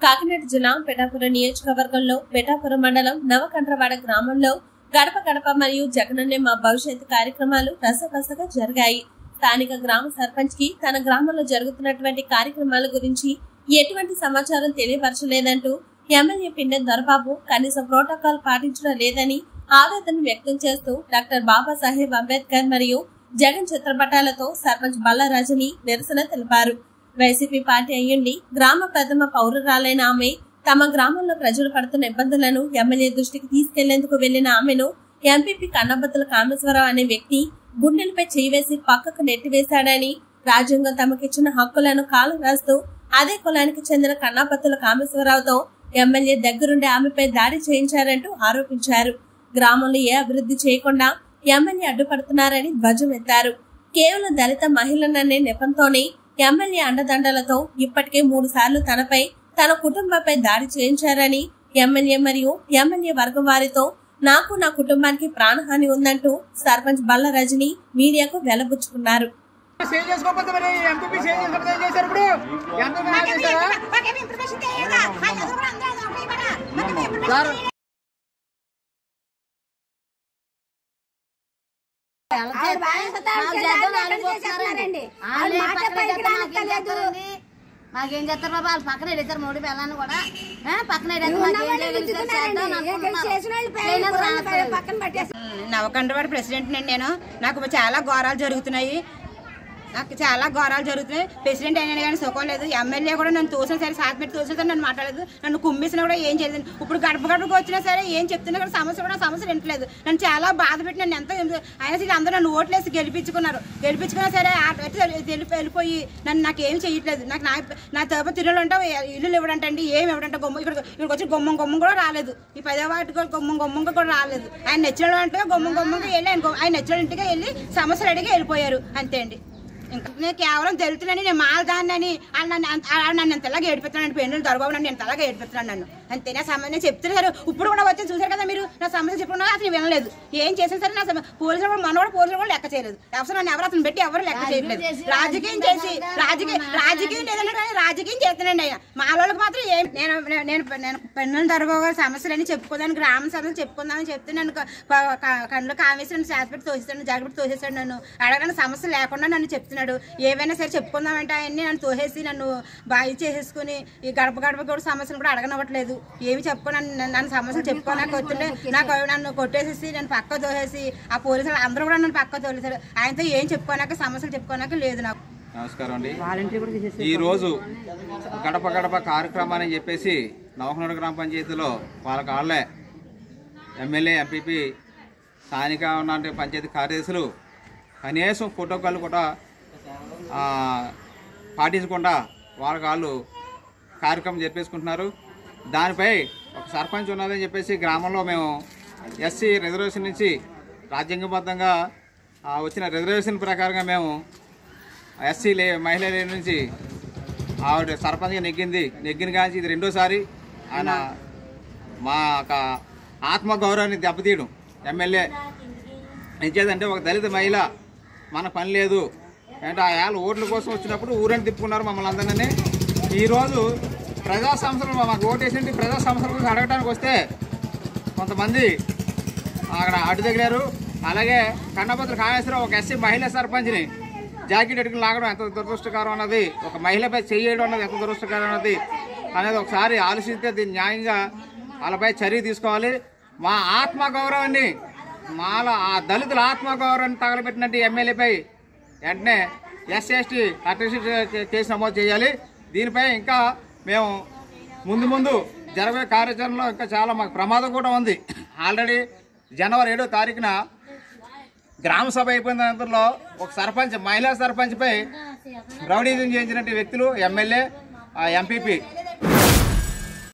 కాకినాడ జిల్లా పెటాపురం నియోజకవర్గంలో పెటాపురం మండలం నవకండ్రవాడ గ్రామంలో గడప గడప మరియు జగనన్నే మా భవిష్యత్తు కార్యక్రమాలు రసరసగా జరిగాయి స్థానిక గ్రామ సర్పంచ్ కి తన గ్రామంలో జరుగుతున్నటువంటి కార్యక్రమాల గురించి ఎటువంటి సమాచారం తెలియపరచలేదంటూ ఎమ్మెల్యే పిండెం దొరబాబు కనీసం ప్రోటోకాల్ పాటించడం లేదని ఆవేదన వ్యక్తం చేస్తూ డాక్టర్ బాబాసాహెబ్ అంబేద్కర్ మరియు జగన్ చిత్రపటాలతో సర్పంచ్ బల్ల రజని నిరసన తెలిపారు వైసీపీ పార్టీ అయ్యుండి గ్రామ ప్రథమ పౌరురాలైన ఆమె తమ గ్రామంలో ప్రజలు పడుతున్న ఇబ్బందులను ఎమ్మెల్యే దృష్టికి తీసుకెళ్లేందుకు వెళ్లిన ఆమెను ఎంపీపీ కన్నబత్తుల కామేశ్వరరావు అనే వ్యక్తి గుండెలపై చేయి వేసి పక్కకు నెట్టివేశాడని రాజ్యాంగం తమకిచ్చిన హక్కులను కాలు రాస్తూ అదే కులానికి చెందిన కన్నాపత్తుల కామేశ్వరరావుతో ఎమ్మెల్యే దగ్గరుండి ఆమెపై దాడి చేయించారంటూ ఆరోపించారు గ్రామంలో ఏ అభివృద్ధి చేయకుండా ఎమ్మెల్యే అడ్డుపడుతున్నారని ధ్వజమెత్తారు కేవలం దళిత మహిళననే నెపంతోనే ఎమ్మెల్యే అండదండలతో ఇప్పటికే మూడు సార్లు తనపై తన కుటుంబంపై దాడి చేయించారని ఎమ్మెల్యే మరియు ఎమ్మెల్యే వర్గం వారితో నాకు నా కుటుంబానికి ప్రాణహాని ఉందంటూ సర్పంచ్ బల్ల రజని మీడియాకు వెలబుచ్చుకున్నారు సేవ్ చేసుకోకపోతే మరి ఎంపీపీ సేవ్ చేసుకోకపోతే ఏం చేశారు ఇప్పుడు ఎంపీపీ హాల్ చేశారా సార్ మాకేం చేస్తారు బాబా వాళ్ళు పక్కన వెళ్ళారు మూడు పిల్లలు కూడా ఆ, పక్కన వెళ్ళారు మాకేం చేయగలుగుతారు చేద్దాం అనుకుంటున్నారు. చేయలేదు, రాలేదు. నవకండవాడి ప్రెసిడెంట్ అండి నేను నాకు చాలా ఘోరాలు జరుగుతున్నాయి నాకు చాలా ఘోరాలు జరుగుతున్నాయి ప్రెసిడెంట్ అయినా కానీ సుఖం లేదు ఎమ్మెల్యే కూడా నన్ను తోసిన సరే సాత్ పెట్టి తోసిన సరే నన్ను మాట్లాడలేదు నన్ను కుమ్మిసినా కూడా ఏం చేయలేదు ఇప్పుడు గడప గడపకు వచ్చినా సరే ఏం చెప్తున్నా కూడా సమస్య కూడా సమస్య వింటలేదు నన్ను చాలా బాధ పెట్టి నన్ను ఎంత అయినా సరే అందరూ నన్ను ఓట్లేసి గెలిపించుకున్నారు గెలిపించుకున్నా సరే ఆ పెట్టి వెళ్ళి- వెళ్ళిపోయి నన్ను నాకు ఏం చేయట్లేదు నాకు నా నా తరపు తిరులు ఉంటా ఇల్లు ఇవ్వడంటండి ఏమి ఇవ్వడంటే గొమ్మ ఇక్కడ ఇక్కడికి వచ్చి గొమ్మం గొమ్మం కూడా రాలేదు ఈ పదో వాటి కూడా గొమ్మం గొమ్మంగా కూడా రాలేదు ఆయన నచ్చిన అంటే గొమ్మం గొమ్మంగా వెళ్ళి ఆయన గొ- ఆయన నచ్చిన ఇంటికి వెళ్ళి సమస్యలు అడిగి వెళ్ళిపోయారు అంతే అండి ఇంకా నేను కేవలం తెలుతున్నాను నేను మాలదాన్ని వాళ్ళు నన్ను అంత- వాళ్ళు నన్ను ఎంతలాగా ఏడిపిస్తున్నాను పెన్నులు దొరబాబు నన్ను ఎంతలాగా ఏడిపిస్తున్నాను నన్ను అంతే నా సమస్య నేను చెప్తున్నారు ఇప్పుడు కూడా వచ్చి చూసారు కదా మీరు నా సమస్య చెప్పుకున్నా అతను వినలేదు ఏం చేసినా సరే నా సమ- పోలీసులు కూడా మన కూడా పోలీసులు కూడా లెక్క చేయలేదు అసలు నన్ను ఎవరు అతను పెట్టి ఎవరు లెక్క చేయట్లేదు రాజకీయం చేసి రాజకీయం రాజకీయం లేదంటే కానీ రాజకీయం చేస్తున్నాండి ఆయన మా వాళ్ళకి మాత్రం ఏం నేను నేను నేను పెన్నుల దొరబాబు గారి సమస్యలని చెప్పుకోదాను గ్రామ సభలు చెప్పుకుందామని చెప్తే నన్ను క- క- క- కళ్ళు కామేసి నన్ను శాసపెట్టి తోసేస్తాడు జాగ్రత్త తోసేస్తాడు నన్ను అడగని సమస్య లేకుండా నన్ను చెప్తున్నాడు ఏవైనా సరే చెప్పుకుందామంటే ఆయన్ని నన్ను తోసేసి నన్ను బాగా చేసేసుకుని ఈ గడప గడప కూడా సమస్యలు కూడా అడగనవ్వట్లేదు ఏమి చెప్పుకో నన్ను నన్ను సమస్యలు చెప్పుకోనాక వస్తుంటే నాకు నన్ను కొట్టేసేసి నన్ను పక్క తోసేసి ఆ పోలీసులు అందరూ కూడా నన్ను పక్క తోలేశారు ఆయనతో ఏం చెప్పుకోనాక సమస్యలు చెప్పుకోనాక లేదు నాకు నమస్కారం అండి ఈరోజు గడప గడప కార్యక్రమాన్ని చెప్పేసి నవహనూరు గ్రామ పంచాయతీలో వాళ్ళకి వాళ్ళే ఎమ్మెల్యే ఎంపీపీ స్థానిక ఉన్న పంచాయతీ కార్యదర్శులు కనీసం ప్రోటోకాల్ కూడా ఆ, పాటించకుండా వాళ్ళకి వాళ్ళు కార్యక్రమం చెప్పేసుకుంటున్నారు దానిపై ఒక సర్పంచ్ ఉన్నదని చెప్పేసి గ్రామంలో మేము ఎస్సీ రిజర్వేషన్ నుంచి రాజ్యాంగబద్ధంగా ఆ, వచ్చిన రిజర్వేషన్ ప్రకారంగా మేము ఎస్సీ లే మహిళల నుంచి ఆవిడ సర్పంచ్గా నెగ్గింది నెగ్గిన కానీ ఇది రెండోసారి ఆయన మా యొక్క ఆత్మగౌరవాన్ని దెబ్బతీయడం ఎమ్మెల్యే ఇచ్చేదంటే ఒక దళిత మహిళ మన పని లేదు అంటే ఆ ఏళ్ళ ఓట్ల కోసం వచ్చినప్పుడు ఊరని తిప్పుకున్నారు మమ్మల్ని అందరినీ ఈరోజు ప్రజా సంస్థలు మాకు ఓటేసింటి ప్రజా సంస్థల గురించి అడగడానికి వస్తే కొంతమంది అక్కడ అడ్డు తగిలారు అలాగే కన్నపత్ర కామేశ్వరరావు ఒక ఎస్సీ మహిళా సర్పంచ్ని జాకెట్ ఎట్టుకుని లాగడం ఎంత దురదృష్టకరం అన్నది ఒక మహిళపై చేయడం అన్నది ఎంత దురదృష్టకరం అన్నది అనేది ఒకసారి ఆలోచిస్తే దీన్ని న్యాయంగా వాళ్ళపై చర్య తీసుకోవాలి మా ఆత్మగౌరవాన్ని మాల ఆ దళితుల ఆత్మగౌరవాన్ని తగలబెట్టినట్టు ఎమ్మెల్యేపై వెంటనే ఎస్సీ ఎస్టీ అట్రిసిటీ కేసు నమోదు చేయాలి దీనిపై ఇంకా మేము ముందు ముందు జరగే కార్యాచరణలో ఇంకా చాలా మాకు ప్రమాదం కూడా ఉంది ఆల్రెడీ జనవరి ఏడో తారీఖున గ్రామ సభ అయిపోయిన అనంతరంలో ఒక సర్పంచ్ మహిళా సర్పంచ్పై రౌడీజం చేయించినట్టు వ్యక్తులు ఎమ్మెల్యే ఎంపీపీ